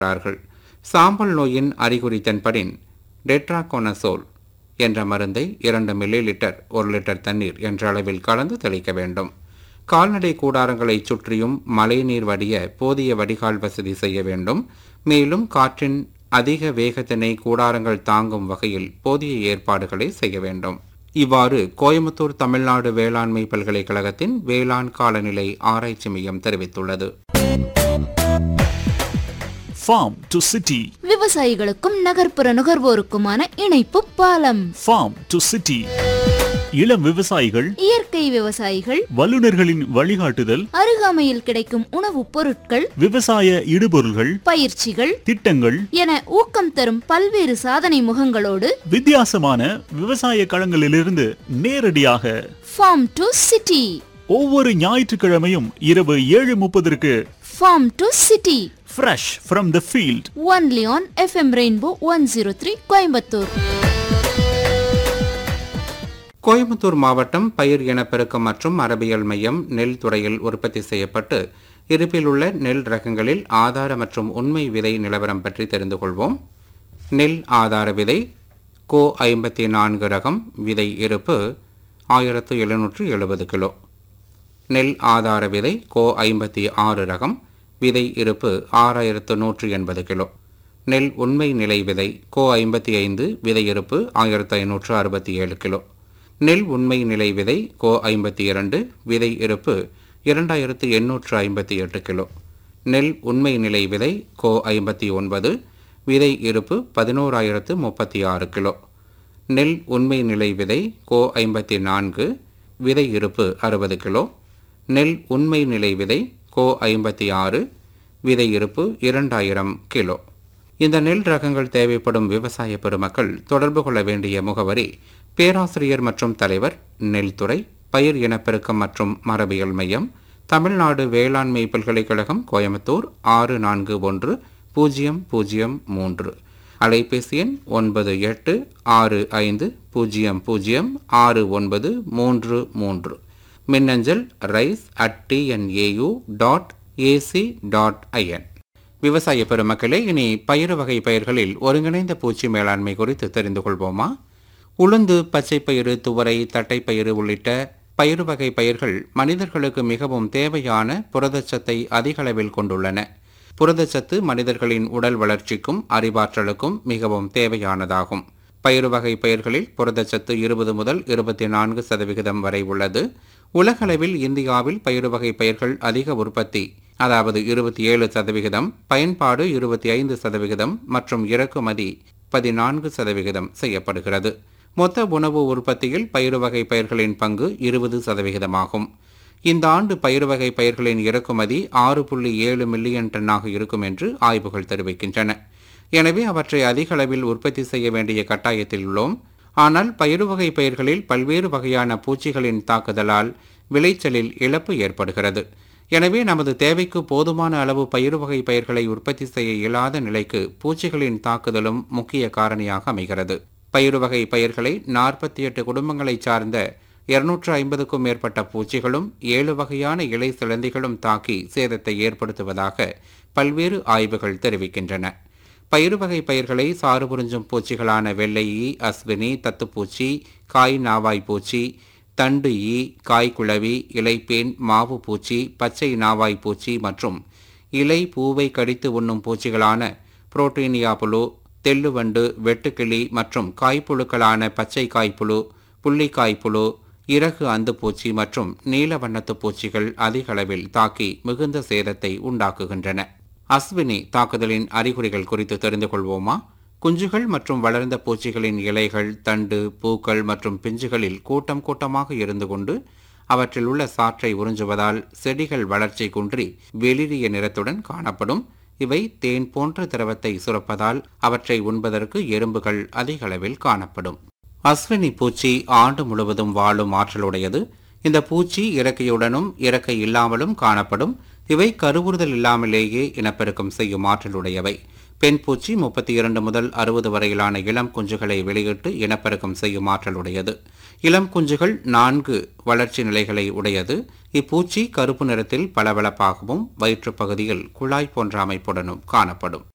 இருக்கிறார்கள் சாம்பல் நோயின் அறிகுறி தென்படின் டெட்ராகோனசோல் என்ற மருந்தை இரண்டு மில்லி லிட்டர் ஒரு லிட்டர் தண்ணீர் என்ற அளவில் கலந்து தெளிக்க வேண்டும் கால்நடை கூடாரங்களை சுற்றியும் மழைநீர் வடிய போதிய வடிகால் வசதி செய்ய வேண்டும் மேலும் காற்றின் அதிக வேகத்தினை கூடாரங்கள் தாங்கும் வகையில் போதிய ஏற்பாடுகளை செய்ய வேண்டும் இவ்வாறு கோயம்புத்தூர் தமிழ்நாடு வேளாண்மை பல்கலைக்கழகத்தின் வேளாண் காலநிலை ஆராய்ச்சி மையம் தெரிவித்துள்ளது farm to city விவசாயிகளுக்கும் நகர்ப்புற நுகர்வோருக்குமான இணைப்பு பாலம் farm to city இளம் விவசாயிகள் இயற்கை விவசாயிகள் வல்லுநர்களின் வழிகாட்டுதல் அருகாமையில் கிடைக்கும் உணவுப் பொருட்கள் விவசாய இடுபொருள்கள் பயிற்சிகள் திட்டங்கள் என ஊக்கம் தரும் பல்வேறு சாதனை முகங்களோடு வித்தியாசமான விவசாய களங்களிலிருந்து நேரடியாக ஃபார்ம் டு சிட்டி ஒவ்வொரு ஞாயிற்றுக்கிழமையும் இரவு ஏழு முப்பதற்கு farm to city fresh from the field only on FM rainbow one zero three Coimbatore Coimbatore மாவட்டம் பயிர் இனப்பெருக்கம் மற்றும் மரபியல் மையம் நெல் துறையில் உற்பத்தி செய்யப்பட்டு இருப்பில் உள்ள நெல் ரகங்களில் ஆதார மற்றும் உண்மை விதை நிலவரம் பற்றி தெரிந்து கொள்வோம் நெல் ஆதார விதை கோ ஐம்பத்தி நான்கு ரகம் விதை இருப்பு ஆயிரத்து எழுநூற்று எழுபது கிலோ நெல் ஆதார விதை கோ ஐம்பத்தி ஆறு ரகம் விதை இருப்பு ஆறாயிரத்து நூற்று எண்பது கிலோ நெல் உண்மை நிலை விதை கோ ஐம்பத்தி ஐந்து விதை இருப்பு ஆயிரத்து ஐநூற்று அறுபத்தி ஏழு கிலோ நெல் உண்மை நிலை விதை கோ ஐம்பத்தி இரண்டு விதை இருப்பு இரண்டாயிரத்து எண்ணூற்று ஐம்பத்தி எட்டு கிலோ நெல் உண்மை நிலை விதை கோ ஐம்பத்தி ஒன்பது விதை இருப்பு பதினோராயிரத்து முப்பத்தி ஆறு கிலோ நெல் உண்மை நிலை விதை கோ ஐம்பத்தி நான்கு விதை இருப்பு அறுபது கிலோ நெல் உண்மை நிலை விதை கோ ஐம்பத்தி ஆறு விதை இருப்பு இரண்டாயிரம் கிலோ இந்த நெல் ரகங்கள் தேவைப்படும் விவசாய பெருமக்கள் தொடர்பு கொள்ள வேண்டிய முகவரி பேராசிரியர் மற்றும் தலைவர் நெல்துறை பயிர் இனப்பெருக்கம் மற்றும் மரபியல் மையம் தமிழ்நாடு வேளாண்மை பல்கலைக்கழகம் கோயம்புத்தூர் ஆறு நான்கு ஒன்று பூஜ்ஜியம் பூஜ்ஜியம் மூன்று அலைபேசி எண் ஒன்பது எட்டு ஆறு ஐந்து பூஜ்ஜியம் பூஜ்ஜியம் ஆறு ஒன்பது மூன்று மூன்று மின்னஞ்சல் rice at TNAU dot AC dot IN விவசாய பெருமக்களே இனி பயிறு வகை பயிர்களில் ஒருங்கிணைந்த பூச்சி மேலாண்மை குறித்து தெரிந்து கொள்வோமா உளுந்து பச்சைப்பயிறு துவரை தட்டைப்பயிறு உள்ளிட்ட பயிறு வகை பயிர்கள் மனிதர்களுக்கு மிகவும் தேவையான புரதச்சத்தை அதிக அளவில் கொண்டுள்ளன புரதச்சத்து மனிதர்களின் உடல் வளர்ச்சிக்கும் அறிவாற்றலுக்கும் மிகவும் தேவையானதாகும் பயிறு வகை பயிர்களில் புரதச்சத்து இருபது முதல் இருபத்தி நான்கு சதவிகிதம் வரை உள்ளது உலகளவில் இந்தியாவில் பயிறு வகை பயிர்கள் அதிக உற்பத்தி அதாவது இருபத்தி ஏழு சதவிகிதம் பயன்பாடு இருபத்தி ஐந்து சதவிகிதம் மற்றும் இறக்குமதி பதினான்கு சதவிகிதம் செய்யப்படுகிறது மொத்த உணவு உற்பத்தியில் பயிறு வகை பயிர்களின் பங்கு இருபது சதவிகிதமாகும் இந்த ஆண்டு பயிறு வகை பயிர்களின் இறக்குமதி ஆறு புள்ளி ஏழு மில்லியன் டன்னாக இருக்கும் என்று ஆய்வுகள் தெரிவிக்கின்றன எனவே அவற்றை அதிக அளவில் உற்பத்தி செய்ய வேண்டிய கட்டாயத்தில் உள்ளோம் ஆனால் பயிறு வகை பயிர்களில் பல்வேறு வகையான பூச்சிகளின் தாக்குதலால் விளைச்சலில் இழப்பு ஏற்படுகிறது எனவே நமது தேவைக்கு போதுமான அளவு பயிறு வகை பயிர்களை உற்பத்தி செய்ய இயலாத நிலைக்கு பூச்சிகளின் தாக்குதலும் முக்கிய காரணியாக அமைகிறது பயிறு வகை பயிர்களை நாற்பத்தி எட்டு குடும்பங்களைச் சார்ந்த இருநூற்று ஐம்பதுக்கும் மேற்பட்ட பூச்சிகளும் ஏழு வகையான இலை சிலந்திகளும் தாக்கி சேதத்தை ஏற்படுத்துவதாக பல்வேறு ஆய்வுகள் தெரிவிக்கின்றன பயிறு வகை பயிர்களை சாறு புரிஞ்சும் பூச்சிகளான வெள்ளை ஈ அஸ்வினி தத்துப்பூச்சி காய் நாவாய் பூச்சி தண்டு ஈ காய்குளவி இலைப்பேன் மாவு பூச்சி பச்சை நாவாய் பூச்சி மற்றும் இலை பூவை கடித்து உண்ணும் பூச்சிகளான புரோட்டீனியா புழு தெள்ளுவண்டு வெட்டுக்கிளி மற்றும் காய்ப்புழுக்களான பச்சை காய்ப்புழு புள்ளிக்காய்ப்புழு இறகு அந்துப்பூச்சி மற்றும் நீல வண்ணத்து பூச்சிகள் அதிக அளவில் தாக்கி மிகுந்த சேதத்தை உண்டாக்குகின்றன அஸ்வினி தாக்குதலின் அறிகுறிகள் குறித்து தெரிந்து கொள்வோமா குஞ்சுகள் மற்றும் வளர்ந்த பூச்சிகளின் இலைகள் தண்டு பூக்கள் மற்றும் பிஞ்சுகளில் கூட்டம் கூட்டமாக இருந்து கொண்டு அவற்றில் உள்ள சாற்றை உறிஞ்சுவதால் செடிகள் வளர்ச்சி குன்றி வெளிரிய நிறத்துடன் காணப்படும் இவை தேன் போன்ற திரவத்தை சுரப்பதால் அவற்றை உண்பதற்கு எறும்புகள் அதிக அளவில் காணப்படும் அஸ்வினி பூச்சி ஆண்டு முழுவதும் வாழும் ஆற்றலுடையது இந்த பூச்சி இறக்கையுடனும் இறக்கை இல்லாமலும் காணப்படும் இவை கருவுறுதல் இல்லாமலேயே இனப்பெருக்கம் செய்யும் ஆற்றலுடையவை பெண் பூச்சி முப்பத்தி இரண்டு முதல் அறுபது வரையிலான இளம் குஞ்சுகளை வெளியிட்டு இனப்பெருக்கம் செய்யும் ஆற்றலுடையது இளம் குஞ்சுகள் நான்கு வளர்ச்சி நிலைகளை உடையது இப்பூச்சி கருப்பு நிறத்தில் பளபளப்பாகவும் வயிற்றுப் பகுதியில் குழாய் போன்ற அமைப்புடனும் காணப்படும்